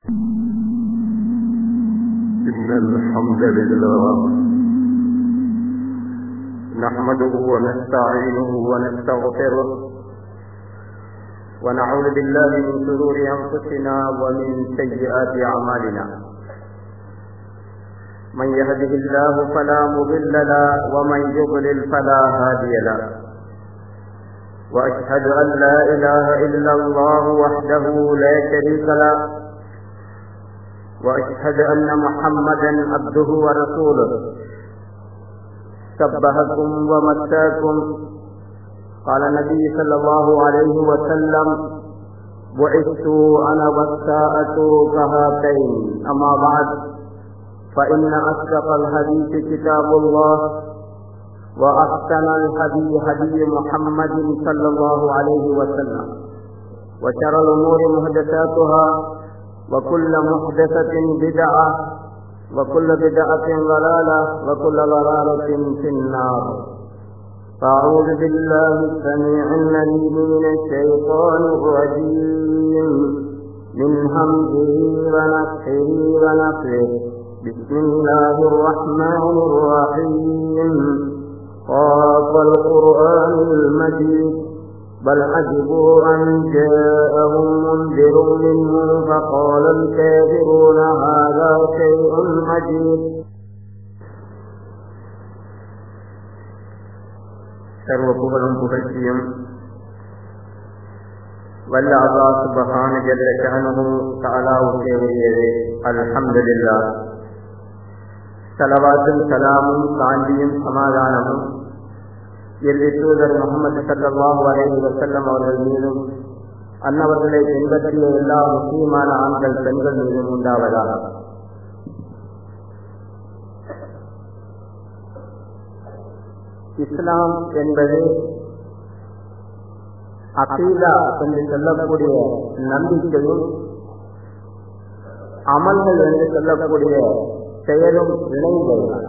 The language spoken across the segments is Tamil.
إن الحمد لله نحمده ونستعينه ونستغفره ونعوذ بالله من شرور أنفسنا ومن سيئات أعمالنا من يهده الله فلا مضل له ومن يضلل فلا هادي له وأشهد أن لا إله إلا الله وحده لا شريك له وأشهد أن محمدا عبده ورسوله شبهكم ومساكم قال النبي صلى الله عليه وسلم بعثت أنا والساءة كهاتين أما بعد فإن أصدق الحديث كتاب الله وأحسن الهدي هدي محمد صلى الله عليه وسلم وشر الأمور محدثاتها وكل محدثة بدعة وكل بدعة ضلالة وكل ضلالة في النار فأعوذ بالله السميع العليم من الشيطان الرجيم من همزه ونفخه ونفخه بسم الله الرحمن الرحيم خاف القرآن المجيد بل عجبوا أن جاءهم منذر منهم فقال الكافرون هذا شيء عجيب சர்வ புகழும் புகழ்ச்சியும் வல்ல அல்லா சுபஹான ஜல்ல ஷஹனுஹு தஆலாவுக்கே உரியது அல்ஹம்துலில்லாஹ் சலவாத்தும் சலாமும் சாந்தியும் சமாதானமும் இறுதி தூதர் முகமது சல்லாஹூ அலைஹி வசல்லம் அவர்கள் மீதும் அன்னவர்களை பின்பற்றிய எல்லா முக்கியமான ஆண்கள் பெண்கள் மீதும் உண்டாவதாக இஸ்லாம் என்பது அகீதா என்று சொல்லக்கூடிய நம்பிக்கையும் அமல்கள் என்று சொல்லக்கூடிய செயலும் இணைந்தது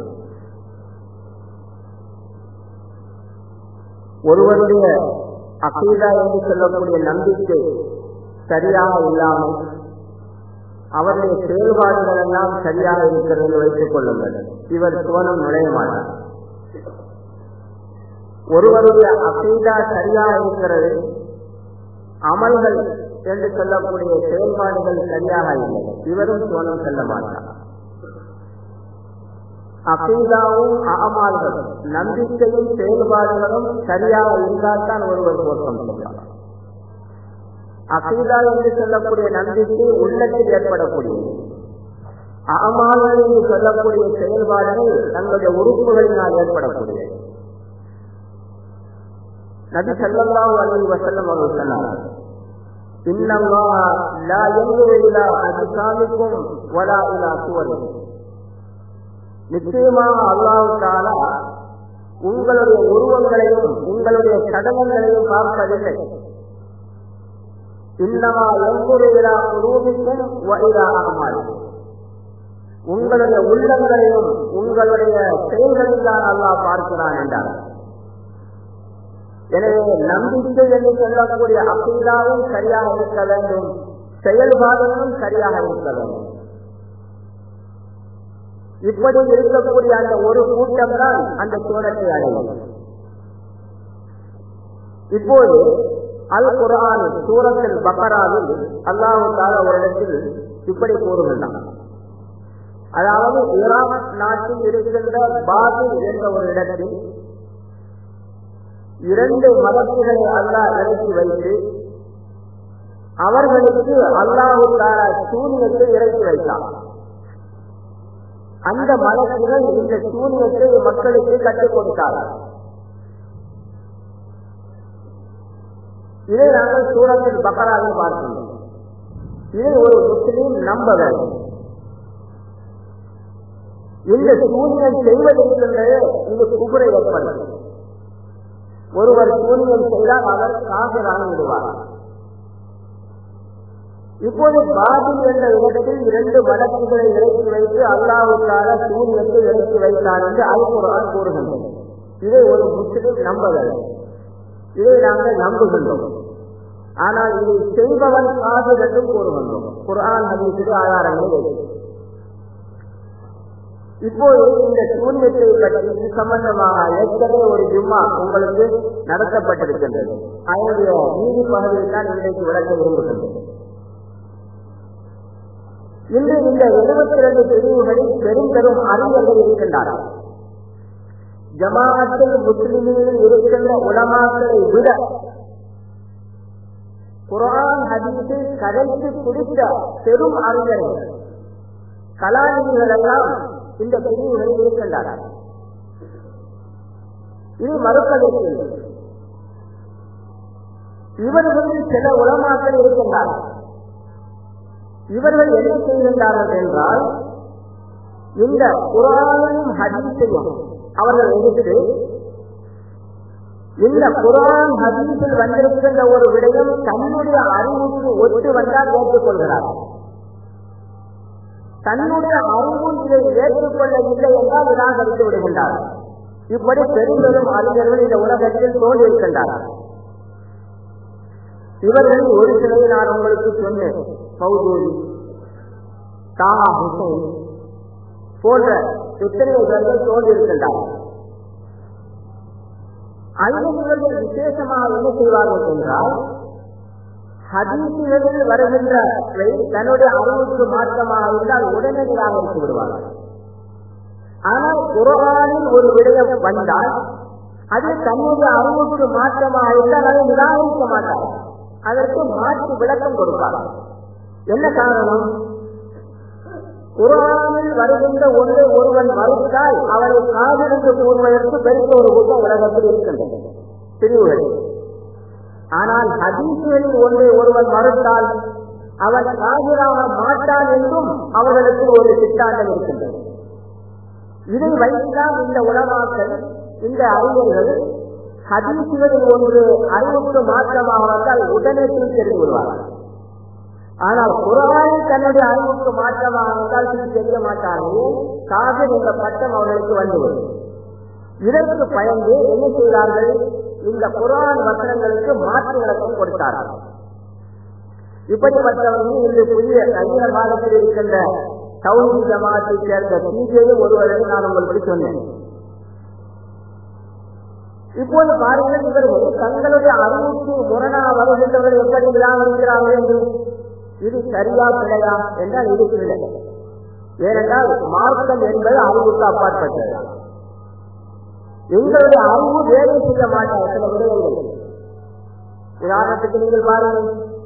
ஒருவருடைய அகீதா என்று சொல்லக்கூடிய நம்பிக்கை சரியாக இல்லாமல் அவருடைய செயல்பாடுகள் எல்லாம் சரியாக இருக்கிறது வைத்துக் கொள்ளுங்கள் இவர் சுவனம் நுழைய மாட்டார் ஒருவருடைய அகீதா சரியாக இருக்கிறது அமல்கள் என்று சொல்லக்கூடிய செயல்பாடுகள் சரியாக இல்லை இவரும் சுவனம் செல்ல மாட்டார் அகீதாவும் அகமால்களும் நம்பிக்கையும் செயல்பாடுகளும் சரியாக இருந்தால்தான் ஒருவர் தோற்றம் செய்யலாம் அகீதா என்று சொல்லக்கூடிய நம்பிக்கை உள்ளத்தில் ஏற்படக்கூடியது அகமால்கள் என்று சொல்லக்கூடிய செயல்பாடுகள் தங்களுடைய உறுப்புகளினால் ஏற்படக்கூடியது நபி சல்லாஹூ அலி வசல்லம் அவர்கள் சொன்னார் இன்னமா லா எங்கு இலா அஜிசாமிக்கும் வலா இலா சுவரிக்கும் நிச்சயமாக அல்லாவுக்கால உங்களுடைய உருவங்களையும் உங்களுடைய சடங்கங்களையும் பார்ப்பதில்லை இன்னமா எவ்வொரு விழா ரூபிக்கும் வயிறா அகமாறும் உங்களுடைய உள்ளங்களையும் உங்களுடைய செயல்களில் தான் அல்லாஹ் பார்க்கிறான் என்றார் எனவே நம்பிக்கை என்று சொல்லக்கூடிய அப்பீதாவும் சரியாக இருக்க வேண்டும் செயல்பாடுகளும் சரியாக இருக்க வேண்டும் இப்படி இருக்கக்கூடிய அந்த ஒரு கூட்டம் தான் அந்த சோழத்தை அடையும் இப்போது அல் குரான் சூரத்தில் பக்கராவில் அல்லாஹால ஒரு இடத்தில் இப்படி கூறுகின்றான் அதாவது ஈரான் நாட்டில் இருக்கின்ற பாபில் என்ற ஒரு இடத்தில் இரண்டு மதத்துகளை அல்லாஹ் இறக்கி வைத்து அவர்களுக்கு அல்லாஹு சூரியத்தை இறக்கி வைத்தான் அந்த மலக்குகள் இந்த சூரியத்தை மக்களுக்கு கற்றுக் கொடுத்தார்கள் இதை நாங்கள் சூரத்தில் பக்கராக பார்க்கின்றோம் இதை ஒரு முஸ்லீம் நம்ப வேண்டும் இந்த சூரியன் செய்வதற்கின்றது இது குபுரை ஏற்படுது ஒருவர் சூரியன் செய்தால் அவர் காசராக விடுவார் இப்போது பாபில் என்ற இடத்தில் இரண்டு வழக்குகளை இறக்கி வைத்து அல்லாவுக்காக சூரியத்தை இறக்கி வைத்தார் என்று அல்குரான் கூறுகின்றது இதை ஒரு முஸ்லிம் நம்ப வேண்டும் இதை நாங்கள் நம்புகின்றோம் ஆனால் இதை செய்பவன் காதல் என்றும் கூறுகின்றோம் குரான் ஹதீஸுக்கு ஆதாரங்கள் இருக்கு இப்போது இந்த சூன்யத்தை பற்றி இது சம்பந்தமாக ஏற்கனவே ஒரு ஜும்மா உங்களுக்கு நடத்தப்பட்டிருக்கின்றது அதனுடைய நீதி பகுதியில் தான் இன்றைக்கு விளக்க விரும்புகின்றது இன்று இந்த எழுபத்தி இரண்டு பிரிவுகளில் பெரும் பெரும் அறிஞர்கள் இருக்கின்றார்கள் ஜமாஅத்தில் முஸ்லிமில் இருக்கின்ற உலமாக்களை விட குரான் ஹதீஸை கதைத்து பிடித்த பெரும் அறிஞர்கள் கலாநிதிகள் எல்லாம் இந்த பிரிவுகளில் இருக்கின்றார்கள் இது மறுப்பதற்கு இல்லை இவர்களில் சில உலமாக்கள் இருக்கின்றார்கள் இவர்கள் என்ன செய்கின்றார்கள் என்றால் இந்த குரானையும் ஹதீஸையும் அவர்கள் எடுத்து இந்த குரான் ஹதீஸில் வந்திருக்கின்ற ஒரு விடயம் தன்னுடைய அறிவுக்கு ஒத்து வந்தால் ஏற்றுக்கொள்கிறார்கள் தன்னுடைய அறிவு இதை ஏற்றுக்கொள்ளவில்லை என்றால் நிராகரித்து விடுகின்றார்கள் இப்படி பெரும்பெரும் அறிஞர்கள் இந்த உலகத்தில் தோன்றியிருக்கின்றார்கள் இவர்களில் ஒரு சிலரை நான் உங்களுக்கு சொன்னேன் பௌதூரி தாஹா ஹுசைன் போன்ற எத்தனையோ பேர்கள் தோன்றியிருக்கின்றார்கள் அறிஞர்கள் விசேஷமாக என்ன செய்வார்கள் என்றால் ஹதீசுகளில் வருகின்றவை தன்னுடைய அறிவுக்கு மாற்றமாக இருந்தால் உடனே நிராகரித்து விடுவார்கள் ஆனால் குரானில் ஒரு விடயம் வந்தால் அது தன்னுடைய அறிவுக்கு மாற்றமாக இருந்தால் அதை நிராகரிக்க மாட்டார்கள் அதற்கு மாற்று விளக்கம் கொடுப்பார்கள் என்ன காரணம் குரானில் வருகின்ற ஒன்றை ஒருவன் மறுத்தால் அவரை காதலித்து கூறுவதற்கு பெரிய ஒரு கூட்டம் உலகத்தில் இருக்கின்றது பிரிவுகள் ஆனால் ஹதீசுகளில் ஒன்றை ஒருவன் மறுத்தால் அவன் காதிராக மாட்டான் என்றும் அவர்களுக்கு ஒரு சித்தாந்தம் இருக்கின்றது இதை வைத்துதான் இந்த உலமாக்கள் இந்த அறிஞர்கள் ஹதீசுகளில் ஒன்று அறிவுக்கு மாற்றமாக வந்தால் உடனே தீர்த்தெறிந்து விடுவார்கள் ஆனால் குரானில் தன்னுடைய அறிவுக்கு மாற்றமாக இருந்தால் தெரிய மாட்டார்கள் காதல் என்ற பட்டம் அவர்களுக்கு வந்துவிடும் இதற்கு பயந்து என்ன செய்தார்கள் இந்த குரான் வசனங்களுக்கு மாற்று விளக்கம் கொடுத்தார்கள் இப்படிப்பட்டவர்கள் இன்று புதிய நவீன காலத்தில் இருக்கின்ற சவுதி ஜமாத்தை சேர்ந்த பிஜேபி ஒருவரை நான் உங்களுக்கு சொன்னேன் இப்போது பாருங்கள் இவர்கள் தங்களுடைய அறிவுக்கு முரணா வருகின்றவர்கள் எப்படி நிராகரிக்கிறார்கள் என்று இது சரியா பிழையா என்றால் இது பிழை ஏனென்றால் மார்க்கம் என்பது அறிவுக்கு அப்பாற்பட்டது எங்களுடைய அறிவு வேலை செய்ய மாட்டார் சில விடயங்கள் உதாரணத்துக்கு நீங்கள் பாருங்கள்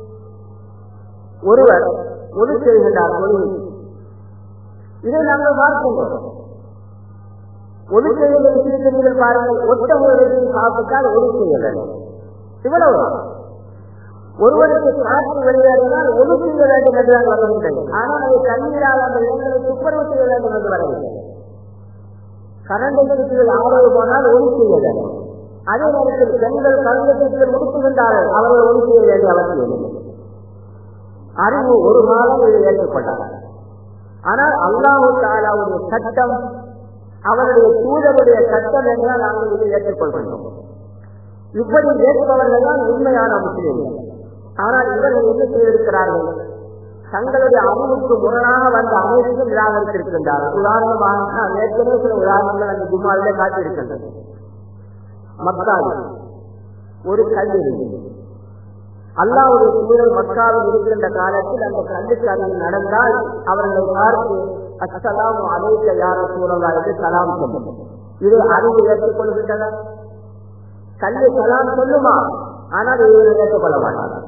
ஒருவர் ஒளி செய்கின்றார் ஒளி இதை நாங்கள் பார்க்கின்றோம் ஒளி செய்கின்ற விஷயத்தை நீங்கள் பாருங்கள் ஒட்ட முறையில் சாப்பிட்டால் ஒளி செய்ய வேண்டும் இவ்வளவுதான் ஒருவருக்கு காற்று வெளியேறினால் ஒளி செய்ய வேண்டும் என்றால் வரவில்லை ஆனால் அதை தண்ணீரால் அந்த இடங்களை துப்புரவு செய்ய வேண்டும் என்று வரவில்லை கரண்டை சுற்றில் ஆதரவு போனால் ஒளி செய்ய வேண்டும் அதே நேரத்தில் பெண்கள் கருங்கத்தில் முடுக்குகின்றார்கள் அவர்கள் ஒளி செய்ய வேண்டிய அவசியம் இல்லை அறிவு ஒரு காலம் இதை ஏற்றுக்கொண்டார்கள் ஆனால் அல்லாஹு தாலாவுடைய சட்டம் அவருடைய தூதருடைய சட்டம் என்றால் நாங்கள் இதை ஏற்றுக்கொள்கின்றோம் இப்படி ஏற்பவர்கள் தான் உண்மையான முஸ்லீம்கள் ஆனால் இவர்கள் என்ன செய்திருக்கிறார்கள் தங்களுடைய அறிவுக்கு முரணாக வந்த அமைப்பும் நிராகரித்திருக்கின்றார்கள் உதாரணமாக நான் ஏற்கனவே சில உதாரணங்கள் அந்த குமாரிலே காட்டியிருக்கின்றது மக்காவில் ஒரு கல்லூரி அல்லாவுடைய சூழல் மக்காவில் இருக்கின்ற காலத்தில் அந்த கல்லுக்கு அருகில் நடந்தால் அவர்களை பார்த்து அஸ்ஸலாம் அலைக்க யார சூழலா என்று சலாம் சொல்லும் இது அறிவு ஏற்றுக்கொள்கின்றன கல்லு சலாம் சொல்லுமா ஆனால் இவர்கள் ஏற்றுக்கொள்ள மாட்டார்கள்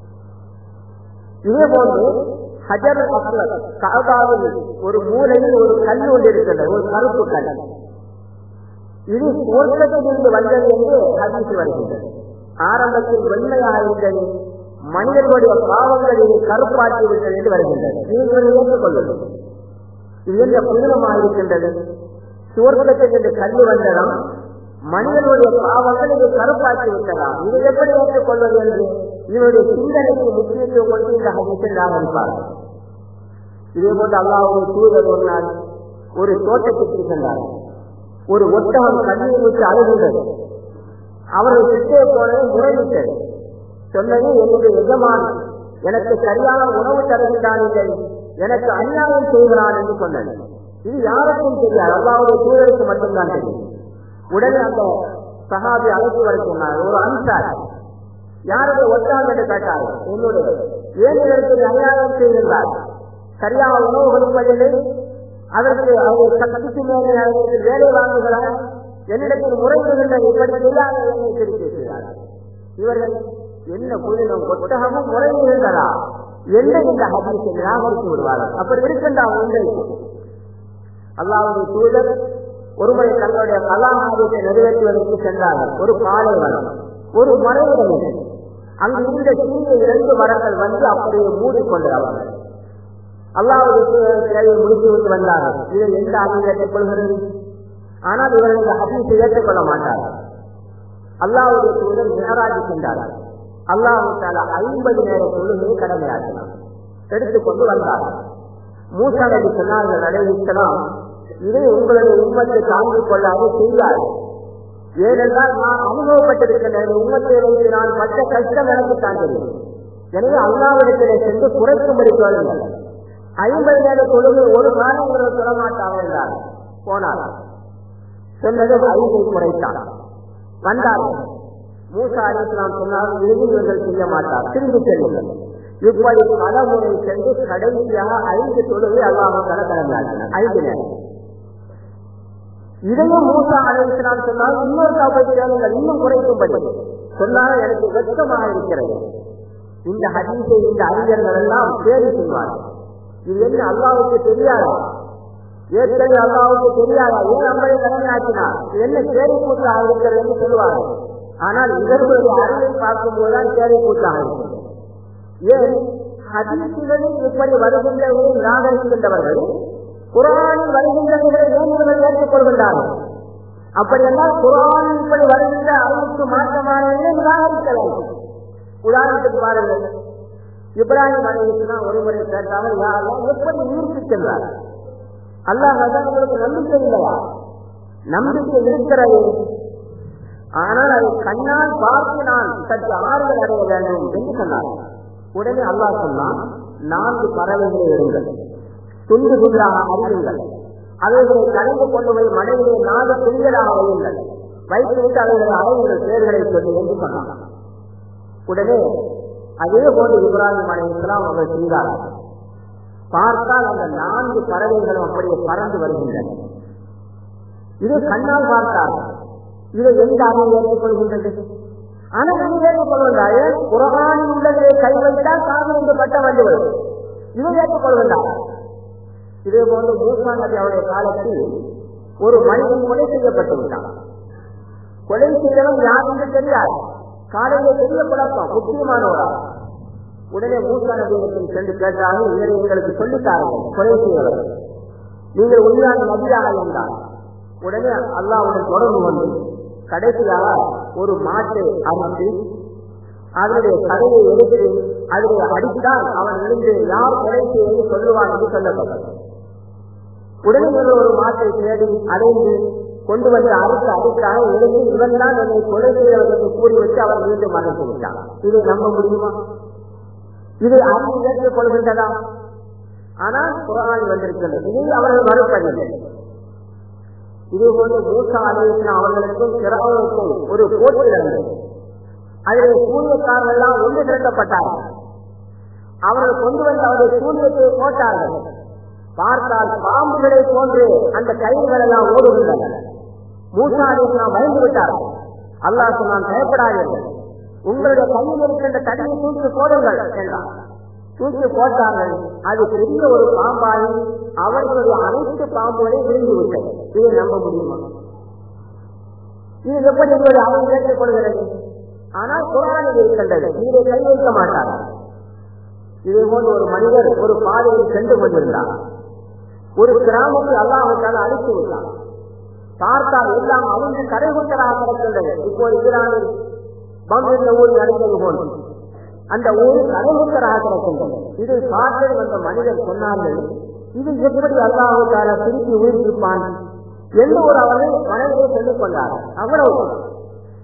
இதே போன்று ஹஜர் அஸ்லத் காபாவில் ஒரு மூலையில் ஒரு கல் ஒன்று இருக்கின்றது ஒரு கருப்பு கல் இது சுவர்க்கத்திலிருந்து வந்தது என்று ஹதீஸ் வருகின்றது ஆரம்பத்தில் வெண்மையாக இருந்தது மனிதர்களுடைய பாவங்கள் இது கருப்பாக்கி விட்டது என்று வருகின்றது நீங்கள் ஏற்றுக்கொள்வது இது எந்த புனிதமாக இருக்கின்றது சுவர்க்கத்தில் இருந்து கல் வந்ததும் மனிதனுடைய பாவங்கள் இது கருப்பாக்கி விட்டதாம் இது எப்படி ஏற்றுக்கொள்வது என்று இவருடைய சிந்தனைக்கு முக்கியத்துவம் கொண்டு இந்த ஹதீஸில் நிராகரிப்பார்கள் இதே போன்று அல்லாவுடைய தூதர் ஒரு நாள் ஒரு தோட்டத்திற்கு சென்றார் ஒரு ஒட்டகம் கண்ணீர் விட்டு அழுகின்றது அவர்கள் கிட்டே போனது முறைவிட்டது சொன்னது என்னுடைய எஜமான் எனக்கு சரியான உணவு தருகின்றான் இல்லை எனக்கு அநியாயம் செய்கிறான் என்று சொன்னது இது யாருக்கும் தெரியாது அல்லாவுடைய தூதருக்கு மட்டும்தான் தெரியும் உடனே அந்த சகாபி அழைத்து வர சொன்னார் ஒரு அன்சார் யாருடைய ஒட்டாங்க என்று கேட்டார் என்னுடைய ஏன் இதற்கு அநியாயம் செய்கின்றார் சரியான உணவு கொடுப்பதில்லை அதற்கு அவர் சக்திக்கு மேலே அதற்கு வேலை வாங்குகிறார் என்னிடத்தில் முறையிடுகின்ற இப்படி இல்லாத என்னை திருப்பி செய்கிறார் இவர்கள் என்ன புதினம் ஒட்டகமும் முறையிடுகின்றதா என்று இந்த ஹதீஸை நிராகரித்து விடுவார்கள் அப்படி இருக்கின்ற ஒன்றை அல்லாவுடைய தூதர் ஒருமுறை தங்களுடைய கலாநாதத்தை நிறைவேற்றுவதற்கு சென்றார்கள் ஒரு பாலைவனம் ஒரு மறைவிடம் அங்கு இருந்த சிறிய இரண்டு மரங்கள் வந்து அப்படியே மூடிக்கொண்டது அவர்கள் அல்லாவுடைய சிலையை முடித்து விட்டு வந்தார்கள் இதை எந்த அறிவு ஏற்றுக்கொள்கிறது ஆனால் இவர்கள் இந்த ஹதீஸை ஏற்றுக்கொள்ள மாட்டார்கள் அல்லாவுடைய தூதர் மேராஜி சென்றார்கள் அல்லாஹால ஐம்பது நேர தொழுகையை கடமையாற்றினார் எடுத்துக்கொண்டு வந்தார்கள் மூசா நபி சொன்னார்கள் நடைபெற்றலாம் இதை உங்களுடைய உண்மத்தை தாங்கிக் கொள்ளாது செய்யாது ஏனென்றால் நான் அனுபவப்பட்டிருக்கின்ற உண்மத்தை வைத்து நான் பட்ட கஷ்டம் எனக்கு தான் தெரியும் எனவே அல்லாவிடத்திலே சென்று குறைக்கும்படி சொல்லுங்கள் ஐம்பது நேர தொழுகை ஒரு காலம் உங்களை சொல்ல மாட்டாங்க என்றார் போனார் சொன்னது ஐந்தை குறைத்தான் வந்தார்கள் மூசா அலிஸ்லாம் சொன்னால் இறுதிகள் செய்ய மாட்டார் திரும்பி செல்லுங்கள் இப்படி பல முறை சென்று கடைசியாக ஐந்து தொழுகை அல்லாமல் கடற்கடங்காட்டினார் ஐந்து நேரம் இதையும் மூசா அலிஸ்லாம் சொன்னால் இன்னொரு தப்பை கேளுங்கள் இன்னும் குறைக்கும்படி சொன்னால் எனக்கு வெட்கமாக இருக்கிறது இந்த ஹதீஸை இந்த அறிஞர்கள் எல்லாம் தேடி செய்வார்கள் இது என்ன அல்லாவுக்கு தெரியாதா ஏற்கனவே அல்லாவுக்கு தெரியாதா ஏன் நம்மளை கடமையாக்கினார் இது என்ன கேள்வி கூட்டாக இருக்கிறது என்று சொல்லுவார்கள் ஆனால் இவர்களுடைய அறிவை பார்க்கும்போதுதான் கேள்வி கூட்டாக இருக்கிறது ஏன் ஹதீசுகளில் இப்படி வருகின்றவர்களை நிராகரிக்கின்றவர்கள் குரானில் வருகின்றவர்களை ஏன் இவர்கள் ஏற்றுக்கொள்கின்றார்கள் அப்படியெல்லாம் குரான் இப்படி வருகின்ற அறிவுக்கு மாற்றமானவர்களை நிராகரிக்க வேண்டும் உதாரணத்துக்கு பாருங்கள் இப்ராஹிம் அலைஹிஸ்ஸா ஒரு முறை கேட்டாலும் யாரும் எப்படி ஈர்த்து சென்றார் அல்லாஹ் உங்களுக்கு நம்பிக்கை இல்லையா நம்பிக்கை இருக்கிறது ஆனால் அதை கண்ணால் பார்த்து நான் சற்று ஆறுதல் அடைய வேண்டும் என்று சொன்னார் உடனே அல்லாஹ் சொன்னான் நான்கு பறவைகளை எடுங்கள் துண்டு துண்டாக அறியுங்கள் அவைகளை கலந்து கொண்டு போய் மனைவியை நாலு துணிகளாக வையுங்கள் வைத்துவிட்டு அவைகளை அறையுங்கள் பேர்களை சொல்லி என்று சொன்னான் உடனே அதே போன்று இப்ராஹிம் அலைஹிஸ்லாம் அவர் செய்தார்கள் பார்த்தால் அந்த நான்கு பறவைகளும் அப்படியே பறந்து வருகின்றன இது கண்ணால் பார்த்தார்கள் இதை எந்த அறிவு ஏற்றுக்கொள்கின்றது ஆனால் இது ஏற்றுக்கொள்கின்றாய குரானில் உள்ளதை கை வைத்தால் காது என்று பட்டம் வந்துவிடும் இதை ஏற்றுக்கொள்கின்றார் இதே போன்று மூசா நபி அவருடைய காலத்தில் ஒரு மனிதன் கொலை செய்யப்பட்டு விட்டான் கொலை செய்தவன் யார் என்று தெரியாது காலையில பெரிய குழப்பம் முக்கியமானவரா உடனே மூசா நபியிடத்தில் சென்று கேட்டார்கள் இவரை எங்களுக்கு சொல்லித்தார்கள் கொலை செய்தவர் நீங்கள் உண்மையான நபியாக இருந்தார் உடனே அல்லாவுடன் தொடர்பு வந்து கடைசியாக ஒரு மாட்டை அறுத்து அதனுடைய கதையை எடுத்து அதனை அடித்தால் அவன் எழுந்து யார் கொலை செய்வது சொல்லுவான் என்று சொல்லப்பட்டது உடனே இவர் ஒரு மாட்டை தேடி அடைந்து கொண்டு வந்து அறுத்து அடித்தாக எழுந்து இவன் தான் என்னை கொலை செய்தவர் என்று கூறி வச்சு அவர் மீண்டும் மறைத்து விட்டார் இதை நம்ப முடியுமா இது அறிவு ஏற்றுக் கொள்கின்றதா ஆனால் குரான் வந்திருக்கிறது இதை அவர்கள் மறுப்பதில்லை இதே போன்று மூசா அலையின அவர்களுக்கும் சிறவனுக்கும் ஒரு போட்டி நடந்தது அதில் சூரியக்காரர்கள் எல்லாம் ஒன்று திரட்டப்பட்டார்கள் அவர்கள் கொண்டு வந்து அவருடைய சூரியத்தை போட்டார்கள் பார்த்தால் பாம்புகளை போன்று அந்த கயிறுகள் எல்லாம் ஓடுகின்றன மூசா அலையிலாம் பயந்து விட்டார்கள் அல்லாஹ் சொன்னான் பயப்படாதீர்கள் உங்களுடைய கையில் இருக்கின்ற தடியை தூக்கி போடுங்கள் என்றார் தூக்கி போட்டார்கள் அது பெரிய ஒரு பாம்பாகி அவர்களுடைய அனைத்து பாம்புகளையும் விழுந்து விட்டது இதை நம்ப முடியுமா இது எப்படி இவருடைய அவன் ஏற்றுக்கொள்கிறது ஆனால் குரானில் இருக்கின்றது இதை கை வைக்க மாட்டார்கள் இதே போன்று ஒரு மனிதர் ஒரு பாதையில் சென்று கொண்டிருந்தார் ஒரு கிராமத்தை அல்லாஹால அழித்து விட்டார் பார்த்தால் எல்லாம் அழிந்து கரைகுட்டராக கிடக்கின்றது இப்போ ஈரானில் பங்கிருந்த ஊர் நடந்தது போன்று அந்த ஊர் கரைகுட்டராக கிடக்கின்றது இதை பார்த்து வந்த மனிதர் சொன்னார்கள் இது எப்படி அல்லாஹால திருப்பி உயிர்ப்பிப்பான் என்று ஒரு அவரை மனதிலே சொல்லிக் கொண்டார் அவ்வளவு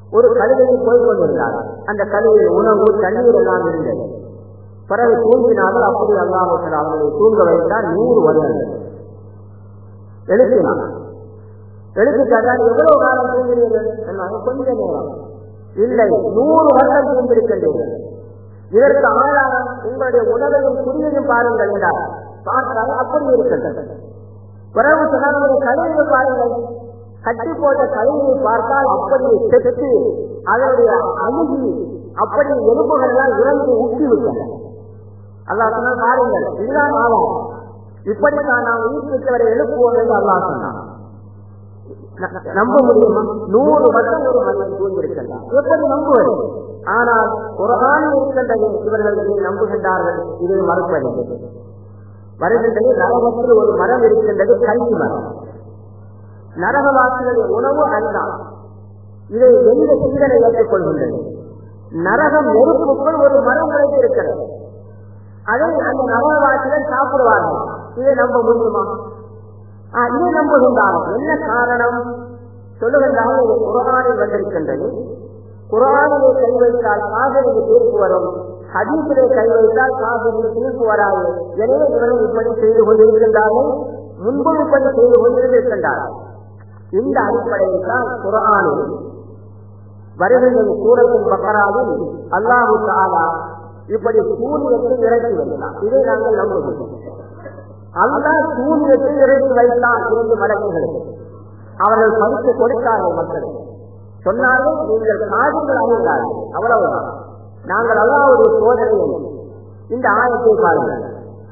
ஒரு கழுதையில் போய் கொண்டிருந்தார்கள் அந்த கழுதையில் உணவு தண்ணீர் எல்லாம் இருந்தது பிறகு தூங்கினார்கள் அப்படி அல்லாஹத்தில் அவர்களை தூங்க வைத்தால் நூறு வருடங்கள் எழுப்பினார் எழுப்பி கேட்டால் எவ்வளவு காலம் தூங்குகிறீர்கள் சொன்னாங்க கொஞ்ச நேரம் இல்லை நூறு வருடம் தூங்கிருக்கின்றீர்கள் இதற்கு ஆளாக உங்களுடைய உணவையும் குடியையும் பாருங்கள் என்றார் பார்த்தால் அப்படி இருக்கின்றது பிறகு சொன்னாங்க கழுவியை பாருங்கள் கட்டி போட்ட கழுவியை பார்த்தால் அப்படி செத்து அதனுடைய அழுகி அப்படி எலும்புகள் எல்லாம் இறந்து ஊட்டி விட்டன அல்லாஹ் சொன்னால் பாருங்கள் இதுதான் ஆகும் இப்படித்தான் நாம் உயிர்ப்பித்தவரை எழுப்புவோம் என்று அல்லாஹ் சொன்னான் நம்ப முடியுமா நூறு வருடம் ஒரு மனிதன் தூங்கிருக்கின்றார் எப்படி நம்புவது ஆனால் ஒரு ஆண் இருக்கின்றது இவர்கள் இதை நம்புகின்றார்கள் இதை மறுப்பதில்லை வருகின்றது நரகத்தில் ஒரு மரம் இருக்கின்றது கல்வி மரம் நரகவாசிகளுடைய உணவு அதுதான் இதை எந்த சிந்தனை ஏற்றுக்கொள்கின்றது நரகம் நெருப்புக்குள் ஒரு மரம் கிடைத்திருக்கிறது அதை அந்த நரகவாசிகள் சாப்பிடுவார்கள் இதை நம்ப முடியுமா இதை நம்புகின்றார்கள் என்ன காரணம் சொல்லுகின்றார்கள் இது குரானில் வந்திருக்கின்றது குரானிலே கை வைத்தால் காதலுக்கு தீர்ப்பு வரும் ஹதீசிலே கை வைத்தால் காதலுக்கு தீர்ப்பு வராது எனவே இவர்கள் இப்படி செய்து கொண்டிருக்கின்றார்கள் முன்பு இப்படி செய்து கொண்டிருக்கின்றார்கள் இந்த அடிப்படையில் தான் குரானில் வருகின்ற சூரத்தின் பக்கராவில் அல்லாஹு தாலா இப்படி சூரியத்தை இறக்கி வைத்தார் இதை நாங்கள் நம்புகிறோம் அல்லா சூரியத்தை இறக்கி வைத்தான் இரண்டு மடங்குகளுக்கு அவர்கள் படித்து கொடுத்தார்கள் மக்களுக்கு சொன்னார்கள் நீங்கள் காதுகள் அணிந்தார்கள் அவ்வளவுதான் நாங்கள் அல்லாவுடைய சோதனை இந்த ஆயத்தை பாருங்கள்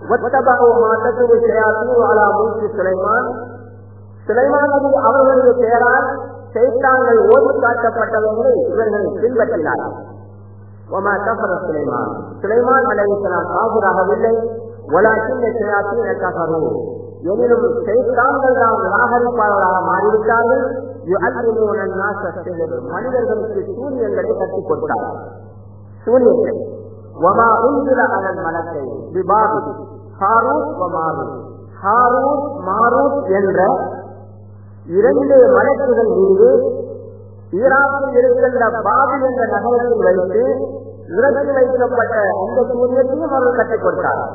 சுலைமான் சுலைமான் நபி அவர்களுடைய பெயரால் சைத்தான்கள் ஓடி காட்டப்பட்டவர்களை இவர்கள் பின்பற்றினார்கள் ஒமா கஃபர சுலைமான் சுலைமான் அலைஹிஸ்ஸலாம் காபிராகவில்லை வலாக்கின் ஷயாத்தீன கஃபரு எனினும் சைத்தான்கள் தான் நிராகரிப்பாளராக மாறிவிட்டார்கள் யுஅல்லிமூன الناس السحر மனிதர்களுக்கு சூரியங்களை கற்றுக் கொடுத்தார்கள் சூரியத்தை வமா உன்சில அலல் மலக்கை பிபாபி ஹாரூத் வமாரூத் ஹாரூத் மாரூத் என்ற இரண்டு மலக்குகள் மீது ஈராக்கில் இருக்கின்ற பாபில் என்ற நகரத்தில் வைத்து இறக்கி வைக்கப்பட்ட அந்த சூரியத்தையும் அவர்கள் கற்றுக் கொடுத்தார்கள்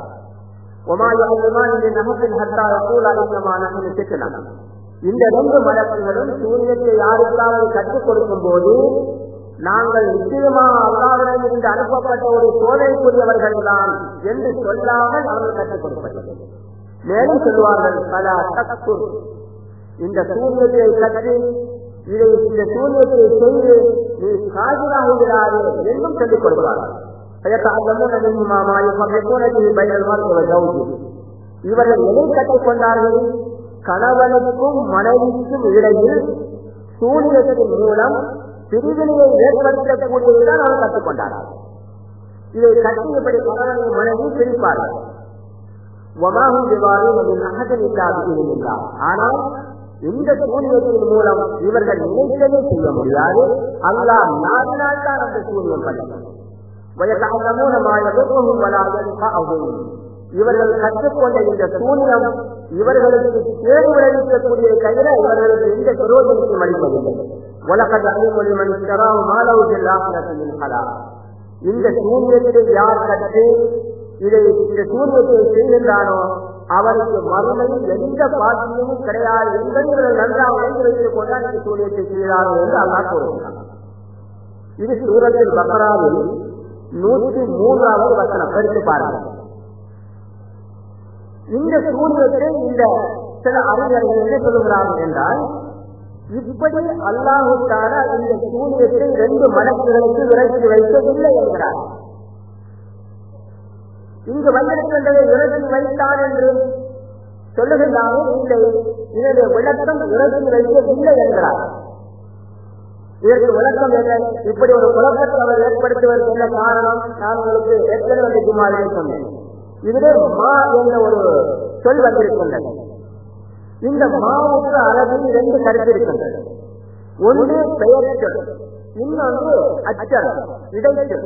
இந்த ரெண்டு மலக்குகளும் சூரியத்தை யாருக்காவது கற்றுக் கொடுக்கும் போது நாங்கள் நிச்சயமா அல்லாவிடம் இருந்து அனுப்பப்பட்ட ஒரு சோதனைக்குரியவர்கள் தான் என்று சொல்லாமல் அவர்கள் கற்றுக் கொடுப்பது மேலும் சொல்வார்கள் பல தக்குர் இந்த சூரியத்தை கற்று இதை இந்த சூரியத்தை செய்து நீ காஜிராகிறாரு என்றும் சொல்லிக் கொடுப்பார்கள் இவர்கள் எதை கற்றுக் கொண்டார்கள் கணவனுக்கும் மனைவிக்கும் இடையில் சூரியத்தின் மூலம் பிரிவினையை ஏற்படுத்தக்கூடியதுதான் அவர் கற்றுக்கொண்டார்கள் இதை கட்டி இப்படி கணவனை மனைவி பிரிப்பார்கள் ஒமாகும் விவாதம் அகதல் இல்லாது ஆனால் இந்த சூரியத்தின் மூலம் இவர்கள் நினைத்ததை செய்ய முடியாது அல்லாஹ் நாடினால் தான் அந்த சூரியன் பண்ண இவர்கள் கற்றுக்கொண்ட இந்த சூனியம் இவர்களுக்கு கேடு விளைவிக்கக்கூடிய கையில இவர்களுக்கு எந்த பிரயோஜனத்தையும் அளிப்பதில்லை உலகத் அறிமொழி மனுஷராம் மாணவர்கள் இந்த சூனியத்தை யார் கற்று இதை இந்த சூனியத்தை செய்கின்றானோ அவருக்கு மறுமையில் எந்த பாக்கியமும் கிடையாது என்பதை இவர்கள் நன்றாக அறிந்து வைத்துக் கொண்டால் இந்த சூனியத்தை செய்தார்கள் என்று அல்லா கூறுகிறார் இது சூரத்தில் பக்கராவில் நூற்றி மூன்றாவது வசனம் எடுத்து பாருங்கள் இந்த சூரியத்தை இந்த சில அறிஞர்கள் என்ன சொல்லுகிறார்கள் என்றால் இப்படி அல்லாஹுக்கான இந்த சூரியத்தை ரெண்டு மடக்குகளுக்கு இறக்கி வைக்கவில்லை என்கிறார் இங்கு வந்திருக்கின்றதை இறக்கி வைத்தான் என்று சொல்லுகின்றாலும் இல்லை இதனுடைய விளக்கம் இறக்கி வைக்கவில்லை என்கிறார் இதற்கு விளக்கம் என்ன இப்படி ஒரு குழப்பத்தை அவர் ஏற்படுத்துவதற்கு என்ன காரணம் நான் உங்களுக்கு எத்தனை வந்து ஜுமாலே சொன்னேன் இதிலே மா என்ற ஒரு சொல் வந்திருக்கின்றது இந்த மாவுக்கு அளவில் இரண்டு கருத்து இருக்கின்றது ஒன்று பெயர் சொல் இன்னொன்று அச்சல் இடைச்சொல்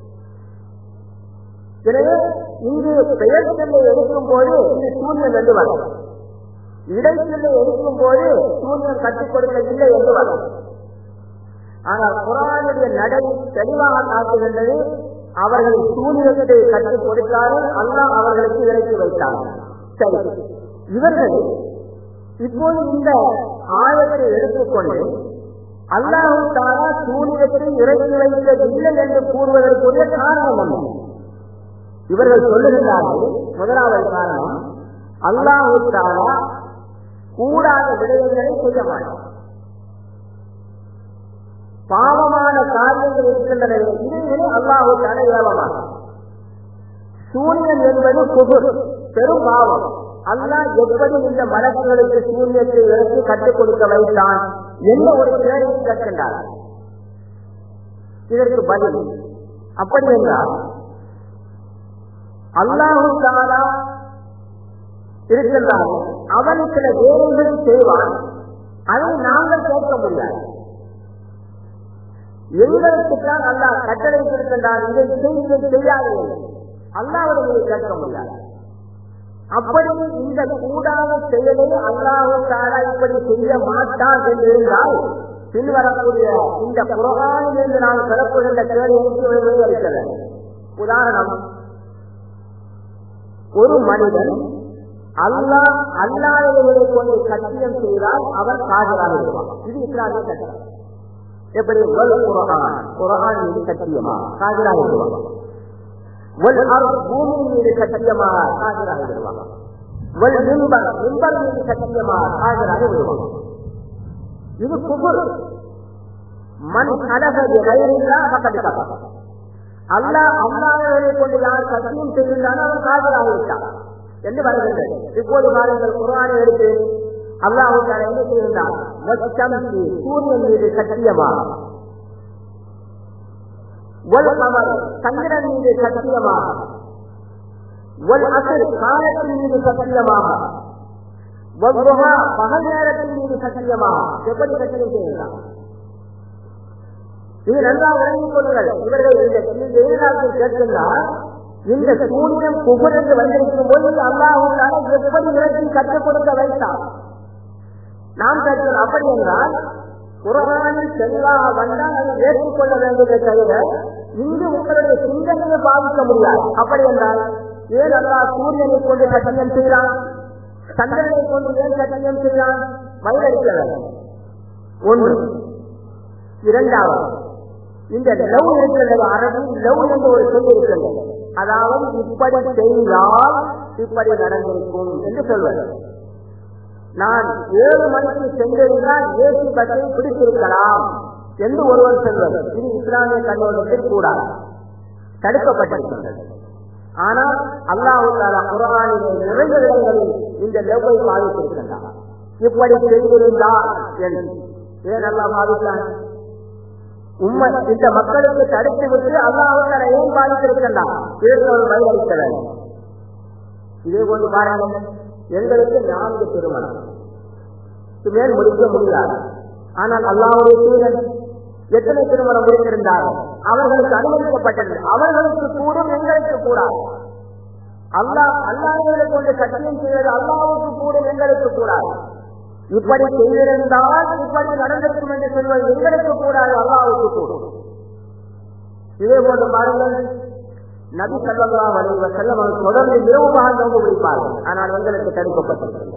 எனவே இங்கு பெயர் சொல்லை எடுக்கும் போது இது சூரியன் என்று வரும் இடைச்சொல்லை எடுக்கும் போது சூரியன் கற்றுக் கொடுக்கவில்லை என்று வரும் ஆனால் குரானுடைய நடை தெளிவாக காட்டுகின்றது அவர்கள் சூனியத்தை கற்றுக் கொடுத்தார்கள் அல்லாஹ் அவர்களுக்கு இறக்கி வைத்தார்கள் சரி இவர்கள் இப்போது இந்த ஆயத்தை எடுத்துக்கொண்டு அல்லாஹு தாரா சூனியத்தை இறக்கி வைக்கவில்லை என்று கூறுவதற்குரிய காரணம் என்ன இவர்கள் சொல்லுகிறார்கள் முதலாவது காரணம் அல்லாஹு தாரா கூடாத விடயங்களை செய்ய மாட்டார் பாவமான காரியங்கள் இருக்கின்றன இதுவே அல்லாஹு தாரா ஏவமாக சூனியம் என்பது குபுர் பெரும் பாவம் அல்லாஹ் எப்படி இந்த மலக்குகளுக்கு சூரியத்தை இறக்கி கற்றுக் கொடுக்க வைத்தான் என்ற ஒரு கேள்வி கேட்கின்றார் இதற்கு பதில் அப்படி என்றால் அல்லாஹு தாரா இருக்கின்றான் அவன் சில வேலைகளை செய்வான் அதை நாங்கள் கேட்க முடியாது எங்களுக்கு தான் அல்லாஹ் கட்டளை இருக்கின்றான் இதை செய் இதை செய்யாது அல்லாவுடைய கேட்க முடியாது அப்படி இந்த கூடாத செயலை அல்லாஹு தாரா இப்படி செய்ய மாட்டான் என்று இருந்தால் பின்வரக்கூடிய இந்த புறகானிலிருந்து நாம் பெறப்படுகின்ற கேள்விக்கு இருக்கிறது உதாரணம் ஒரு மனிதன் அல்லாஹ் அல்லாதவர்களை கொண்டு சத்தியம் செய்தால் அவர் காதலாக இருப்பார் இது இஸ்லாமிய சட்டம் எப்படி ஒரு குரகான் குரகான் மீது சத்தியமா காதலாக இருப்பார் பூமி மீது சத்தியமாக ஆஜராக விடுவாங்க மின்பர் மின்பர் மீது சத்தியமாக ஆஜராக விடுவாங்க இது குபுர் மண் அழகது ரயிலா பக்கத்து பக்கம் அல்லாஹ் அல்லாதவரை கொண்டு யார் சத்தியம் செய்திருந்தாலும் அவன் காதலாக விட்டான் என்று வருகின்றது இப்போது பாருங்கள் குரானை எடுத்து அல்லாஹு என்ன செய்திருந்தார் சூரியன் மீது சத்தியமாக சந்திரன் மீது சத்தியமாக காலத்தின் மீது சத்தியமாக பகல் நேரத்தின் மீது சத்தியமாக எப்படி சத்தியம் செய்யலாம் இது நன்றாக விளங்கிக் கொள்ளுங்கள் இவர்கள் இந்த எதிர்காலத்தில் கேட்கின்றார் இந்த சூரியன் குபர் என்று வந்திருக்கும் போது அல்லாஹுக்காக எப்படி இறக்கி கற்றுக் கொடுக்க வைத்தார் நாம் கேட்கிறோம் அப்படி என்றால் குரானில் தெளிவாக வந்தால் அதை ஏற்றுக்கொள்ள வேண்டியதை தவிர இங்கு உங்களுடைய சிந்தனையை பாதிக்க முடியாது அப்படி என்றால் ஏன் அல்லா சூரியனை கொண்டு சத்தியம் செய்யலாம் சந்திரனை கொண்டு ஏன் சத்தியம் செய்யலாம் வயலடிக்கிறது ஒன்று இரண்டாவது இந்த லவ் இருக்கிறது அரபு லவ் என்று ஒரு சொல் இருக்கிறது அதாவது இப்படி செய்தால் இப்படி நடந்திருக்கும் என்று சொல்வது நான் ஏழு மணிக்கு சென்றிருந்தால் ஏசி பஸ்ஸை பிடித்திருக்கலாம் என்று ஒருவர் சொல்வது இது இஸ்லாமிய கண்ணோட்டத்தில் கூடாது தடுக்கப்பட்டிருக்கின்றது ஆனால் அல்லாஹால குரானிலே நிறைய இடங்களில் இந்த லெவ்வை பாதித்திருக்கின்றார் இப்படி செய்திருந்தால் என்று ஏன் அல்லா பாதித்தான் உண்மை இந்த மக்களுக்கு தடுத்து விட்டு அல்லாஹால ஏன் பாதித்திருக்கின்றார் இதற்கு ஒரு பதிலளிக்கிறார் இதே போன்று பாருங்கள் எங்களுக்கு நான்கு திருமணம் மேல் முடிக்க முடியாது ஆனால் அல்லாவுடைய சூழல் எத்தனை திருமணம் முடித்திருந்தார்கள் அவர்களுக்கு அனுமதிக்கப்பட்டது அவர்களுக்கு கூடும் எங்களுக்கு கூடாது அல்லாஹ் அல்லாதவர்களை கொண்டு சத்தியம் செய்வது அல்லாவுக்கு கூடும் எங்களுக்கு கூடாது இப்படி செய்திருந்தால் இப்படி நடந்திருக்கும் என்று சொல்வது எங்களுக்கு கூடாது அல்லாவுக்கு கூடும் இதே போன்று பாருங்கள் நபி சல்லா வரைவ செல்லம் அவர் தொடர்ந்து இரவு பாகம் பிடிப்பார்கள் ஆனால் எங்களுக்கு தடுக்கப்பட்டிருக்கிறது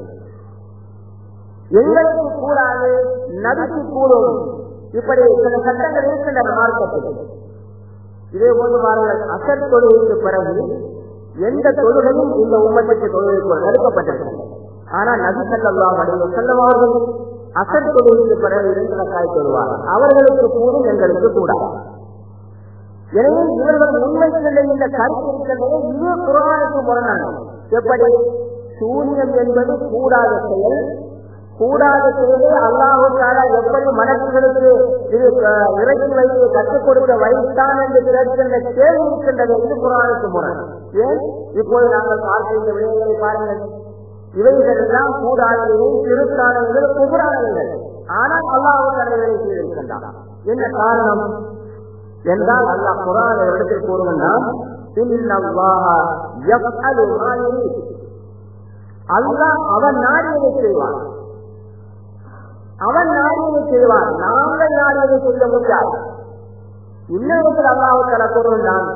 எங்களுக்கு கூடாது நபிக்கு கூடும் இப்படி சில சட்டங்கள் இருக்கின்றன மார்க்கத்தில் இதே போன்று பாருங்கள் அசர் தொழுகைக்கு பிறகு எந்த தொழுகையும் இந்த உம்மத்துக்கு தொழுகைக்கு தடுக்கப்பட்டிருக்கிறது ஆனால் நபி சல்லா வரைவ செல்லம் அவர்கள் அசர் தொழுகைக்கு பிறகு இரண்டு காய் தொழுவார்கள் அவர்களுக்கு கூடும் எங்களுக்கு கூடாது எனவே இவர்கள் உண்மைக்குள்ள இந்த கருத்து இருக்கின்றன இது குரானுக்கு முரணானது எப்படி சூன்யம் என்பது கூடாத செயல் கூடாத செயலை அல்லாஹுக்காக எப்படி மனசுகளுக்கு இது இறக்கி வைத்து கற்றுக் கொடுக்க வைத்தான் என்று கேட்கின்ற கேள்வி இருக்கின்றது இது குரானுக்கு முரண் ஏன் இப்போது நாங்கள் பார்த்த இந்த விடயங்களை பாருங்கள் இவைகள் எல்லாம் கூடாதவை திருத்தானவர்கள் புகழானவர்கள் ஆனால் அல்லாஹு தலைவரை செய்திருக்கின்றான் என்ன காரணம் என்றால் அல்லாஹ் குரான் இடத்தில் கூறுகின்றான் அல்லாஹ் அவன் நாடியதை செய்வான் அவன் நாடியதை செய்வான் நாங்கள் நாடியதை செய்ய முடியாது இன்னொருத்தர் அல்லாஹால கூறுகிறான்